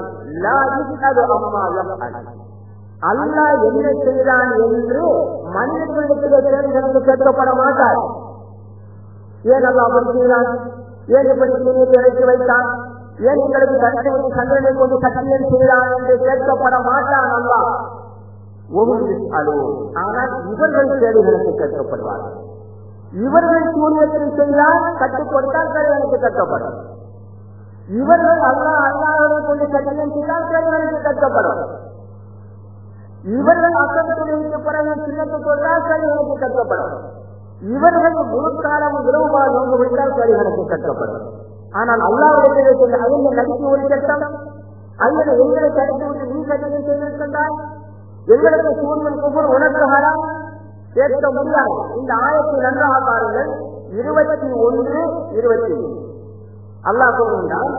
அல்லா என்ன செய்தான் என்று மனிதர்களிடத்திலே தேர்ந்தெடுத்து கேட்கப்பட மாட்டார் ஏன் அல்லா அப்படி செய்தான் ஏன் இப்படி துணியை இறக்கி வைத்தான் ஏன் உங்களுக்கு கருத்தை வந்து சந்தனை கொண்டு சத்தியம் செய்தான் என்று கேட்கப்பட மாட்டான் அல்லா ஒவ்வொரு அலோ ஆனால் இவர்கள் கேடுகளுக்கு கேட்கப்படுவார்கள் இவர்கள் சூரியத்தை செய்தால் கற்றுக் கொடுத்தால் கேடுகளுக்கு கட்டப்படும் இவர்கள் அல்லா அல்லாஹை கொண்டு சத்தியம் செய்தால் கேடுகளுக்கு கட்டப்படும் இவர்கள் அக்கத்துக்கு பிறகு சின்னத்து கொண்டால் கேடுகளுக்கு கட்டப்படும் இவர்கள் முழுக்காலம் இரவுமா நோங்க விட்டால் கேடுகளுக்கு கட்டப்படும் ஆனால் அல்லாவுடைய சொல்ல அதில் நடிக்க ஒரு சட்டம் அல்லது எங்களை கருத்து விட்டு நீ சத்தியம் செய்திருக்கின்றாய் எங்களுக்கு சூரியன் குபுர் உனக்கு ஹராம் கேட்க முடியாது இந்த ஆயத்தை நன்றாக பாருங்கள் இருபத்தி ஒன்று இருபத்தி அல்லாஹ் கூறுகின்றான்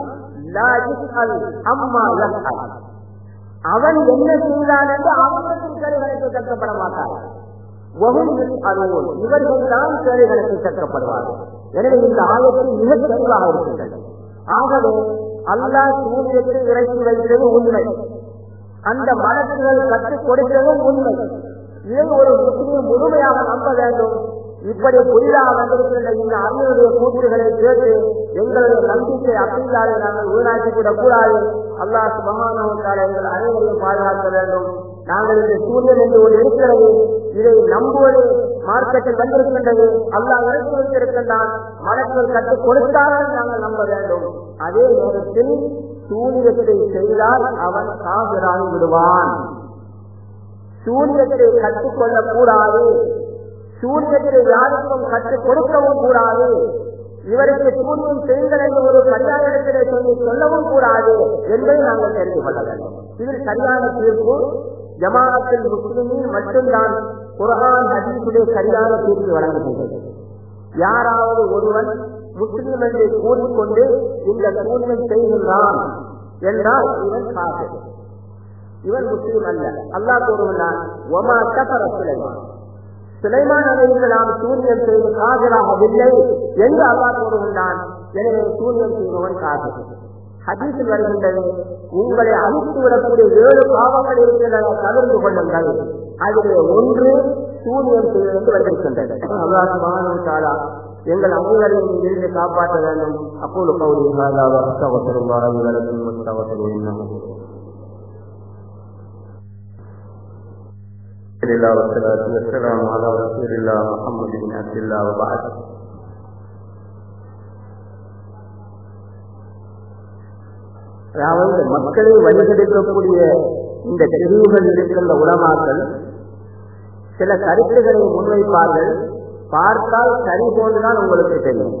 அம்மா அவன் என்ன செய்தான் என்று அவனுக்கும் கேடுகளுக்கு கட்டப்பட மாட்டார் இவர்கள் தான் கேடுகளுக்கு கட்டப்படுவார்கள் எனவே இந்த ஆயத்தில் மிக தெளிவாக இருக்கின்றது ஆகவே அல்லாஹ் சூரியத்தை இறக்கி வைத்தது உண்மை அந்த மனசுகள் கற்றுக் கொடுத்ததும் உண்மை இதை ஒரு முஸ்லீம் முழுமையாக நம்ப வேண்டும் இப்படி புதிதாக வந்திருக்கின்ற இந்த அறிவுடைய கூற்றுகளை கேட்டு எங்களுடைய நம்பிக்கை அப்படிங்காலே நாங்கள் வீணாக்கிவிடக் கூடாது அல்லாஹ் சுபமானவத்தால் எங்கள் அனைவரையும் பாதுகாக்க வேண்டும் நாங்கள் இந்த சூரியன் என்று ஒரு இருக்கிறது இதை நம்புவது மார்க்கெட்டில் வந்திருக்கின்றது அல்லாஹ் இறக்கி வைத்திருக்கின்றான் மனசுகள் கற்றுக் கொடுத்தாலும் நாங்கள் நம்ப வேண்டும் அதே நேரத்தில் சூரியத்தை செய்தால் அவன் காவிராகி விடுவான் சூரியத்தை கற்றுக்கொள்ளக் கூடாது சூரியத்தை யாருக்கும் கற்றுக் கொடுக்கவும் கூடாது இவருக்கு சூரியன் செய்யுங்கள் என்று ஒரு கல்யாணத்திலே சொல்லி சொல்லவும் கூடாது என்பதை நாங்கள் தெரிந்து கொள்ள வேண்டும் இதில் சரியான தீர்ப்பு ஜமாஅத்தில் முஸ்லிமின் மட்டும்தான் குரான் ஹதீசுடைய சரியான தீர்ப்பு வழங்குகின்றது யாராவது ஒருவன் முஸ்லிம் என்று கூறிக்கொண்டு இந்த சூரியன் செய்கின்றான் என்றால் இவன் காசு இவன் முஸ்லீம் அல்ல அல்லா கூறுகிறான் ஒமா கபர சுலைமான் சுலைமான் அலையில் நாம் சூரியன் செய்து காதலாகவில்லை என்று அல்லா கூறுகின்றான் எனவே சூரியன் செய்பவன் காதல் ஹதீஸில் வருகின்றது உங்களை அழித்து விடக்கூடிய ஏழு பாவங்கள் இருக்கின்றன தவிர்த்து கொள்ளுங்கள் அதிலே ஒன்று சூரியன் செய்வது வந்திருக்கின்றது அல்லாஹ் மகானுத்தாலா எங்கள் அனைவரையும் இருந்து காப்பாற்ற வேண்டும் அப்போது கௌரி الله والصلاة والسلام على رسول الله محمد بن عبد الله وبعد அதாவது மக்களை வழிகெடுக்கக்கூடிய இந்த பிரிவுகள் இருக்கின்ற உலமாக்கள் சில கருத்துக்களை முன்வைப்பார்கள் பார்த்தால் சரி போன்றுதான் உங்களுக்கு தெரியும்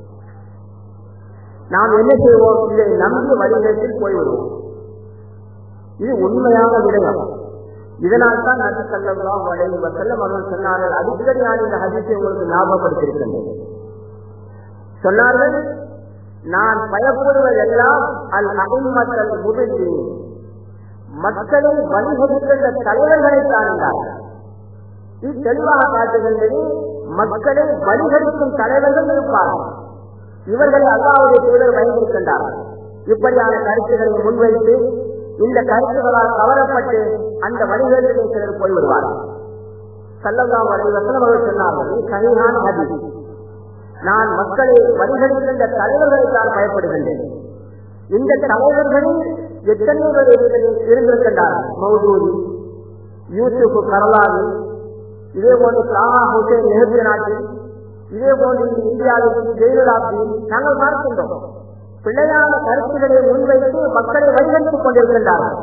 நாம் என்ன செய்வோம் இதை நம்பி வழிகேட்டில் போய்விடுவோம் இது உண்மையான விடயம் இதனால் தான் நபி சல்லல்லாஹு அலைஹி வஸல்லம் அவர்கள் சொன்னார்கள் அடிக்கடி நான் இந்த ஹதீஸை உங்களுக்கு ஞாபகப்படுத்தியிருக்கின்றேன் சொன்னார்கள் நான் பயப்படுவதெல்லாம் அல் அகிமத்தல் முதிர்ச்சி மக்களை வழிவகுக்கின்ற தலைவர்களை தாழ்ந்தார்கள் இது தெளிவாக காட்டுகின்றது மக்களை வழிகெடுக்கும் தலைவர்கள் இருப்பார்கள் இவர்களை அல்லாவுடைய தூதர் பயந்திருக்கின்றார்கள் இப்படியான கருத்துக்களை முன்வைத்து இந்த கருத்துகளால் கவரப்பட்டு அந்த வழிகளிலே சிலர் போய்விடுவார்கள் சல்லல்லாம் வசனம் அவர்கள் சொன்னார்கள் சரியான ஹதி நான் மக்களை வழிகெடுக்கின்ற தலைவர்களை தான் பயப்படுகின்றேன் இந்த தலைவர்களில் எத்தனை பேர் இருந்திருக்கின்றார்கள் மௌதூரி யூசுப் கரலாது இதே போன்று சாஹா ஹுசேன் நெஹ்ரு நாட்டில் இதே போன்று இந்தியாவில் ஜெயலலிதாவில் நாங்கள் பார்க்கின்றோம் பிள்ளையான கருத்துக்களை முன்வைத்து மக்களை வழிகெடுத்துக் கொண்டிருக்கின்றார்கள்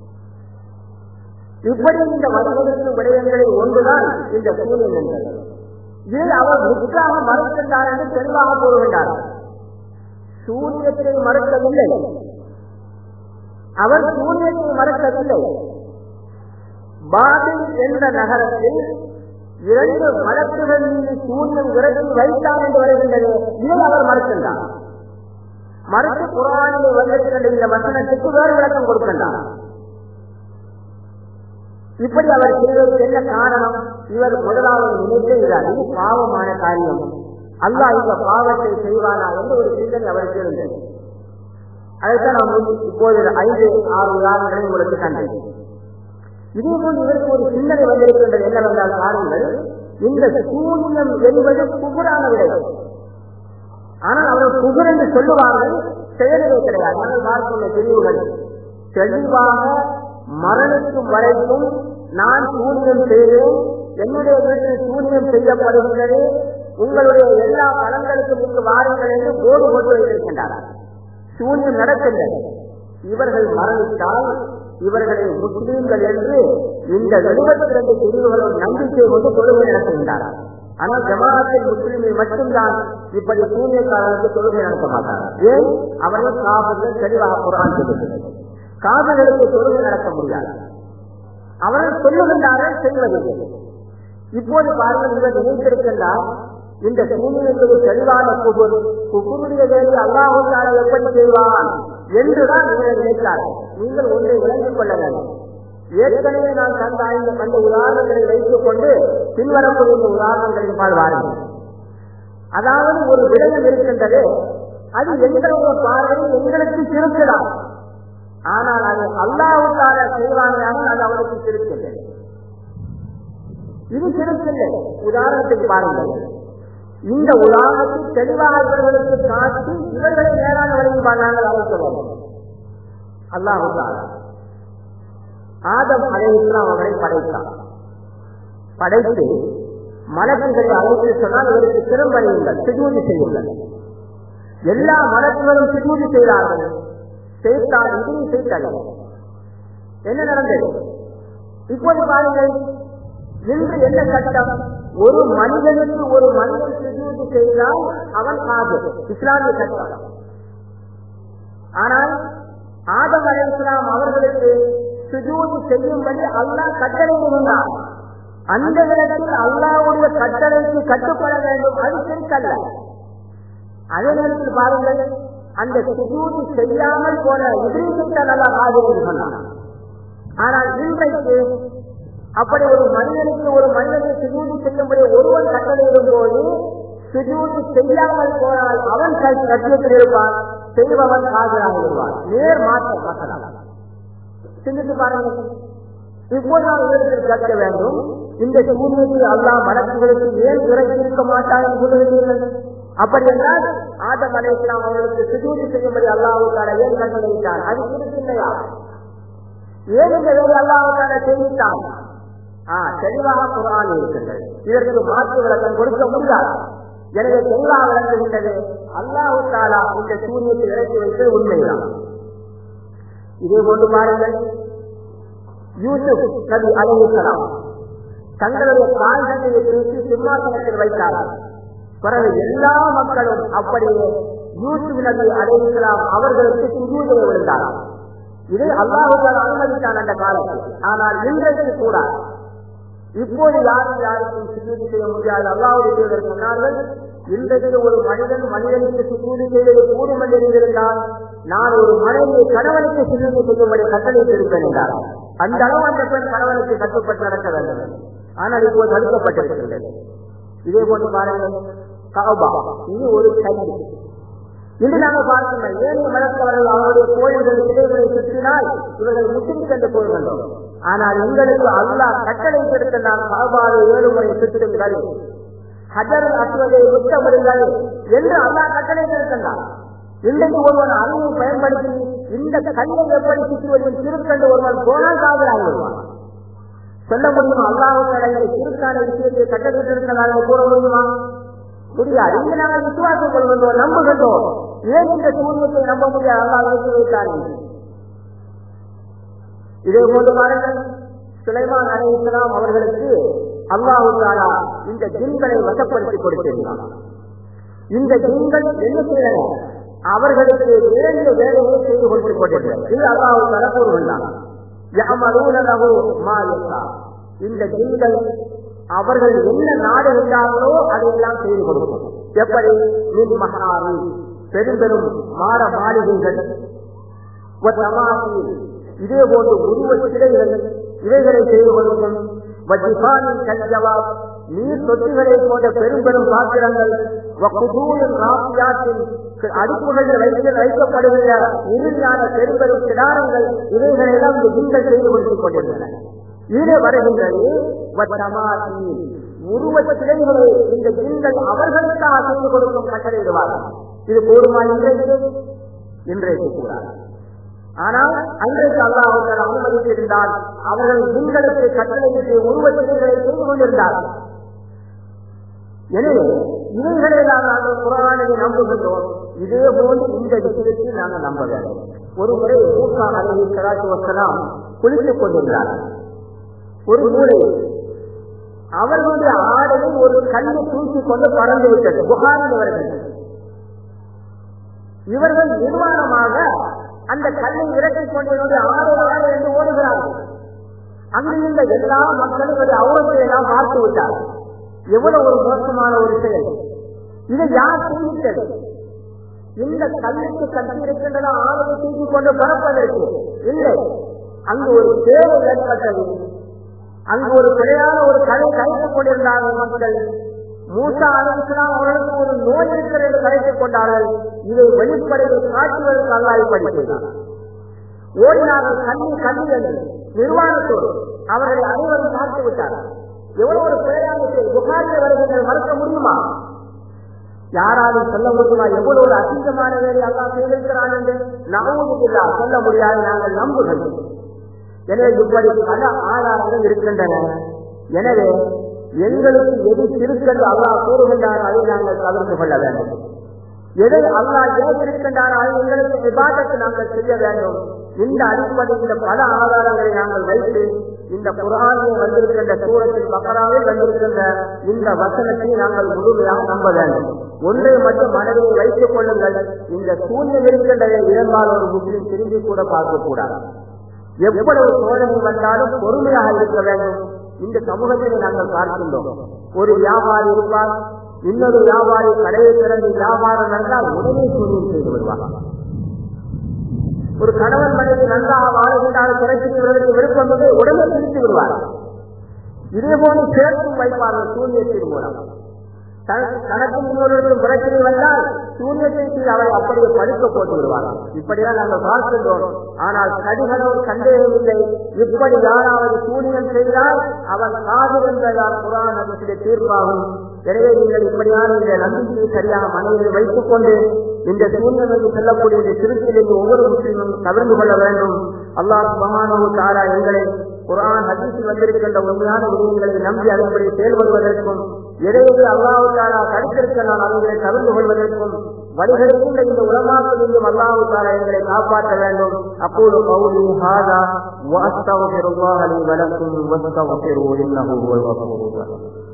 இப்படி இந்த வழிகெடுக்கும் விடயங்களில் ஒன்றுதான் இந்த சூரியன் என்பது இதில் அவர் முற்றாக மறுக்கின்றார் என்று தெளிவாக கூறுகின்றார் சூரியத்தை மறுக்கவில்லை அவர் சூரியத்தை மறுக்கவில்லை பாபில் என்ற நகரத்தில் இரண்டு வழக்குகள் மீது சூரியன் இறக்கி வைத்தார் என்று வருகின்றது இதை அவர் மறுக்கின்றார் மறுத்து குரானிலே வந்திருக்கின்ற இந்த வசனத்துக்கு வேறு விளக்கம் கொடுக்கின்றார் இப்படி அவர் செய்வதற்கு என்ன காரணம் இவர் முதலாவது நினைத்து இது பாவமான காரியம் அல்லாஹ் இந்த பாவத்தை செய்வானா என்று ஒரு சிந்தனை அவருக்கு இருந்தது அதைத்தான் நாம் இப்போது ஐந்து ஆறு உதாரணங்களை உங்களுக்கு கண்டேன் இதே போல் இதற்கு ஒரு சிந்தனை வந்திருக்கின்றது என்னவென்றால் பாருங்கள் இந்த சூனியம் என்பது புகரான விடை ஆனால் அவர்கள் புகர் என்று சொல்லுவார்கள் செயலிலே கிடையாது ஆனால் பார்க்கின்ற பிரிவுகள் தெளிவாக மரணிக்கும் வரைக்கும் நான் சூனியம் செய்தேன் என்னுடைய வீட்டில் சூனியம் செய்யப்படுகின்றது உங்களுடைய எல்லா பலன்களுக்கும் இங்கு வாருங்கள் என்று போர்டு போட்டு வைத்திருக்கின்றார்கள் சூனியம் நடக்கின்றது இவர்கள் மரணித்தால் இவர்களை முஸ்லீம்கள் என்று இந்த எழுபத்தி இரண்டு பிரிவுகளும் நம்பிக்கை கொண்டு தொழுகை நடத்துகின்றார்கள் ஆனால் ஜமாத்தில் முஸ்லீமில் மட்டும்தான் இப்படி சூனியக்காரர்களுக்கு தொழுகை நடத்த மாட்டார்கள் ஏன் அவர்கள் காவல்கள் தெளிவாக குரான் சொல்லுகிறது காவல்களுக்கு தொழுகை நடத்த முடியாது அவர்கள் சொல்லுகின்றார்கள் செய்வதில்லை இப்போது பாருங்கள் இவர் நினைத்திருக்கின்றார் இந்த சூனியம் என்பது தெளிவான குபுர் குபுருடைய வேலை அல்லாஹால எப்படி செய்வான் என்றுதான் நீங்கள் நினைத்தார்கள் நீங்கள் ஒன்றை விளங்கிக் கொள்ள வேண்டும் ஏற்கனவே நான் தந்த ஐந்து அந்த உதாரணங்களை வைத்துக் கொண்டு பின்வரக்கூடிய இந்த உதாரணங்களின் பால் வாருங்கள் அதாவது ஒரு விடயம் இருக்கின்றது அது எங்களுடைய பார்வையில் எங்களுக்கு திருக்கலாம் ஆனால் அது அல்லாவுக்காக செய்வாங்க அது அவனுக்கு திருக்கில்லை இது திருக்கில்லை உதாரணத்துக்கு பாருங்கள் இந்த உதாரணத்தை தெளிவாக இவர்களுக்கு காட்டி இவர்களை நேரான வழியில் நாங்கள் அழைக்க வேண்டும் அல்லாஹுக்காக ஆதம் அலைஹிஸ்லாம் அவர்களை படைத்தான் படைத்து மலக்குகளை அழைத்து சொன்னால் இவருக்கு திரும்பறியுங்கள் சிதூதி செய்யுங்கள் எல்லா மலக்குகளும் சிதூதி செய்தார்கள் செய்தால் இதையும் செய்தார்கள் என்ன நடந்தது இப்போது பாருங்கள் இன்று என்ன சட்டம் ஒரு மனிதனுக்கு ஒரு மனிதன் சிதூதி செய்தால் அவன் ஆது இஸ்லாமிய சட்டம் ஆனால் ஆதம் அலை இஸ்லாம் அவர்களுக்கு சுஜூதி செய்யும்படி அல்லாஹ் கட்டளையிடுகின்றார் அந்த நேரத்தில் அல்லாவுடைய கட்டளைக்கு கட்டுப்பட வேண்டும் அது சிறுக்கல்ல அதே நேரத்தில் பாருங்கள் அந்த சுஜூதி செய்யாமல் போன இதிரிசிட்ட நல்லா ஆகிறது சொன்னார் ஆனால் இன்றைக்கு அப்படி ஒரு மனிதனுக்கு ஒரு மனிதனை சுஜூதி செய்யும்படி ஒருவன் கட்டளையிடும் போது சுஜூதி செய்யாமல் போனால் அவன் சத்தியத்தில் இருப்பான் செய்பவன் ஆஜராக இருப்பான் நேர் மாற்றம் மசலாம் சிந்தித்து பாருங்கள் இப்போது நாம் இவர்கள் கேட்க வேண்டும் இந்த சூழ்நிலையை அல்லா மனசுகளுக்கு ஏன் இறக்கி இருக்க மாட்டான் என்று சொல்லுகிறீர்கள் அப்படி என்றால் ஆதம் அலைக்கலாம் அவர்களுக்கு சுஜூதி செய்யும்படி அல்லாவுக்கான ஏன் கட்டளையிட்டான் அது இருக்கில்லையா ஏன் இந்த வேலை அல்லாவுக்கான செய்தித்தான் ஆஹ் தெளிவாக குரான் இருக்கின்றது இதற்கு மாற்று விளக்கம் கொடுக்க முடியாது எனவே தெளிவாக விளங்குகின்றது அல்லாஹு தாலா இந்த சூரியத்தை இறக்கி வைத்து உண்மைதான் இதே போன்று பாருங்கள் யூசுப் நபி அலைஹிஸ்ஸலாம் தங்களுடைய கால்களையை தூக்கி சிம்மாசனத்தில் வைத்தார்கள் பிறகு எல்லா மக்களும் அப்படியே யூசுப் நபி அலைஹிஸ்ஸலாம் அவர்களுக்கு சுஜூதை விழுந்தார்கள் இதை அல்லாஹுக்கான அனுமதித்தான் அந்த காலத்தில் ஆனால் இன்றைக்கு கூட இப்போது யாரும் யாருக்கும் சுஜூதி செய்ய முடியாது அல்லாவுடைய சொன்னார்கள் இன்றைக்கு ஒரு மனிதன் மனிதனுக்கு சுஜூதி செய்வது கூடும் என்று இருந்தால் நான் ஒரு மனைவியை கணவனுக்கு சுஜூதி செய்யும்படி கட்டளை இருப்பேன் என்றார் அந்த அளவு அந்த பெண் கணவனுக்கு கட்டுப்பட்டு நடக்க வேண்டும் ஆனால் இப்போது தடுக்கப்பட்டிருக்கின்றது இதே போன்று பாருங்கள் கபா இது ஒரு கைது இன்று நாங்கள் பார்க்கின்றோம் ஏனைய மதத்தவர்கள் அவருடைய கோயில்கள் சிலைகளை சுற்றினால் இவர்கள் முஸ்லிம் சென்று கொள்கின்றோம் ஆனால் எங்களுக்கு அல்லாஹ் கட்டளை கொடுத்த நாம் காபாவை ஏழு முறை சுற்றுங்கள் ஹஜர் அசுவதை முத்தமிடுங்கள் என்று அல்லாஹ் கட்டளை கொடுக்கின்றான் இன்றைக்கு ஒருவன் அறிவை பயன்படுத்தி இந்த கண்ணை எப்படி சுற்றுவதில் திருக்கண்டு ஒருவன் போனால் காதலாகி வருவான் சொல்ல முடியுமா அல்லாஹ் கடைகளை திருக்கான விஷயத்தை கட்டளையிட்டு இருக்கிறதாக கூற முடியுமா முடியாது இங்கு நாங்கள் விசுவாசம் கொள்கின்றோம் நம்புகின்றோம் ஏன் இந்த சூரியத்தை நம்ப முடியாது அல்லாஹ் வைத்து வைத்தார்கள் இதே போன்று பாருங்கள் சுலைமான் அலை இஸ்லாம் அவர்களுக்கு அல்லாஹு தாலா இந்த ஜின்களை வசப்படுத்தி கொடுத்திருந்தார் இந்த ஜின்கள் என்ன செய்யணும் அவர்களுக்கு வேண்டிய வேலையை செய்து கொண்டு கொண்டிருக்கிறது இது அல்லாஹு தாலா கூறுகின்றார் இந்த ஜின்கள் அவர்கள் என்ன நாடுகின்றார்களோ அதையெல்லாம் செய்து கொடுக்கும் எப்படி மின் மகாரி பெரும் பெரும் மாட மாளிகைகள் இதே போன்று உருவ சிலைகள் இவைகளை செய்து கொடுக்கும் வஜிபானின் கஞ்சவாப் நீர் தொட்டிகளை போன்ற பெரும் பெரும் பாத்திரங்கள் ராசியாற்றின் அடுப்புகளில் வைத்து வைக்கப்படுகிற இறுதியான பெரும் பெரும் கிடாரங்கள் இவைகளெல்லாம் இந்த ஜிங்கள் செய்து கொடுத்துக் கொண்டிருந்தன இது வருகின்றது உருவ சிலைகளை இந்த ஜிங்கள் அவர்களுக்காக செய்து கொடுக்கும் கட்டளையிடுவார்கள் இது போதுமா இன்றைக்கு இன்றைக்கு கூடாது ஆனால் அன்றைக்கு அல்லாஹர்கள் அனுமதித்திருந்தால் அவர்கள் ஜிங்களுக்கு கட்டளையிட்டு உருவ சிலைகளை செய்து கொண்டிருந்தார்கள் எனவே இவைகளை நாங்கள் குரானை நம்புகின்றோம் இதே போல் இந்த விஷயத்தில் நாங்கள் நம்ப வேண்டும் ஒரு முறை மூசா அலஹி சலாத்து வசலாம் குளித்துக் கொண்டிருந்தார்கள் ஒரு மூளை அவர்களுடைய ஆடையை ஒரு கல்வி தூக்கி கொண்டு பறந்து விட்டது புகாரில் இவர்கள் நிர்வாணமாக அந்த கல்லை இறக்கிக் கொண்டு ஆறு ஆறு என்று ஓடுகிறார்கள் அங்கு இருந்த எல்லா மக்களும் ஒரு அவுரத்தை எல்லாம் பார்த்து விட்டார்கள் எவ்வளவு ஒரு மோசமான ஒரு செயல் இதை யார் செய்வித்தது இந்த கல்லுக்கு கட்டி இருக்கின்றன ஆளுமை தூக்கி கொண்டு பரப்பதற்கு இல்லை அங்கு ஒரு தேவை ஏற்பட்டது அங்கு ஒரு பிழையான ஒரு கலை கலைத்துக் கொண்டிருந்தார்கள் மக்கள் மூசா அலுவலாம் அவர்களுக்கு ஒரு நோய் இருக்கிறது என்று கலைத்துக் கொண்டார்கள் இதை வெளிப்படையில் காட்டுவதற்கு அல்லாய் படிக்கிறார் ஓடினார்கள் கண்ணி கண்ணி என்று நிர்வாணத்தோடு அவர்களை அனைவரும் பார்த்து விட்டார்கள் எவ்வளவு ஒரு பிழையான புகாரில் வருகின்ற மறுக்க முடியுமா யாராலும் சொல்ல முடியுமா எவ்வளவு ஒரு அசிங்கமான வேலை எல்லாம் செய்திருக்கிறான் என்று நம்புவதில்லா சொல்ல முடியாது நாங்கள் நம்புகிறோம் எனவே இப்படி பல ஆதாரங்கள் இருக்கின்றன எனவே எங்களுக்கு எது திருக்கல் அல்லா கூறுகின்றார் அதை நாங்கள் தவிர்த்து கொள்ள வேண்டும் எதை அல்லா ஏற்றிருக்கின்றார் அதை எங்களுக்கு விவாதத்தை நாங்கள் செய்ய வேண்டும் இந்த அடிப்படையில் இந்த பல ஆதாரங்களை நாங்கள் வைத்து இந்த குரானில் வந்திருக்கின்ற சூரத்தில் பக்கராவில் வந்திருக்கின்ற இந்த வசனத்தை நாங்கள் முழுமையாக நம்ப வேண்டும் ஒன்றை மட்டும் மனதில் வைத்துக் கொள்ளுங்கள் இந்த சூழ்நிலை இருக்கின்ற இருந்தால் ஒரு முஸ்லிம் திரும்பி கூட பார்க்க கூடாது எவ்வளவு சோதனை வந்தாலும் பொறுமையாக இருக்க வேண்டும் இந்த சமூகத்தில் நாங்கள் பார்க்கின்றோம் ஒரு வியாபாரி இருப்பார் இன்னொரு வியாபாரி கடையை திறந்து வியாபாரம் நடந்தால் உடனே சூழ்நிலை செய்து விடுவார் ஒரு கணவன் மனைவி நன்றாக வாழ்கின்றால் குறைச்சிட்டு விருப்பம் வந்து உடனே பிரித்து விடுவார் இதே போல சேர்த்தும் வைப்பார்கள் சூரியத்தின் மூலம் தனக்கு இன்னொருவருக்கும் பிரச்சனை வந்தால் சூரியத்தை அவரை அப்படியே படுக்க போட்டு விடுவார்கள் இப்படிதான் நாங்கள் பார்க்கின்றோம் ஆனால் கடிகளவு சந்தேகம் இல்லை இப்படி யாராவது சூரியன் செய்தால் அவன் காதல் என்பதால் புராண அதிசய தீர்ப்பாகும் எனவே நீங்கள் இப்படியான இந்த நம்பிக்கையை சரியாக மனைவியை வைத்துக் கொண்டு இந்த சூரியன் என்று செல்லக்கூடிய இந்த திருச்சியிலிருந்து ஒவ்வொரு முஸ்லீமும் தவிர்த்து கொள்ள வேண்டும் அல்லாஹ் மகானவு தாரா எங்களை குரான் ஹதீஸில் வந்திருக்கின்ற உண்மையான விடயங்களை நம்பி அதன்படி செயல்படுவதற்கும் எதையே அல்லாஹு தாரா தடுத்திருக்க நான் அவர்களை தவிர்த்து கொள்வதற்கும் வழிகளுக்கும் இந்த உலமாக்கள் இன்றும் அல்லாஹு தாரா எங்களை காப்பாற்ற வேண்டும் அப்போது பௌலி ஹாதா வாஸ்தவ பெருவாஹலி வழக்கும் வஸ்தவ பெருவோ இன்னும்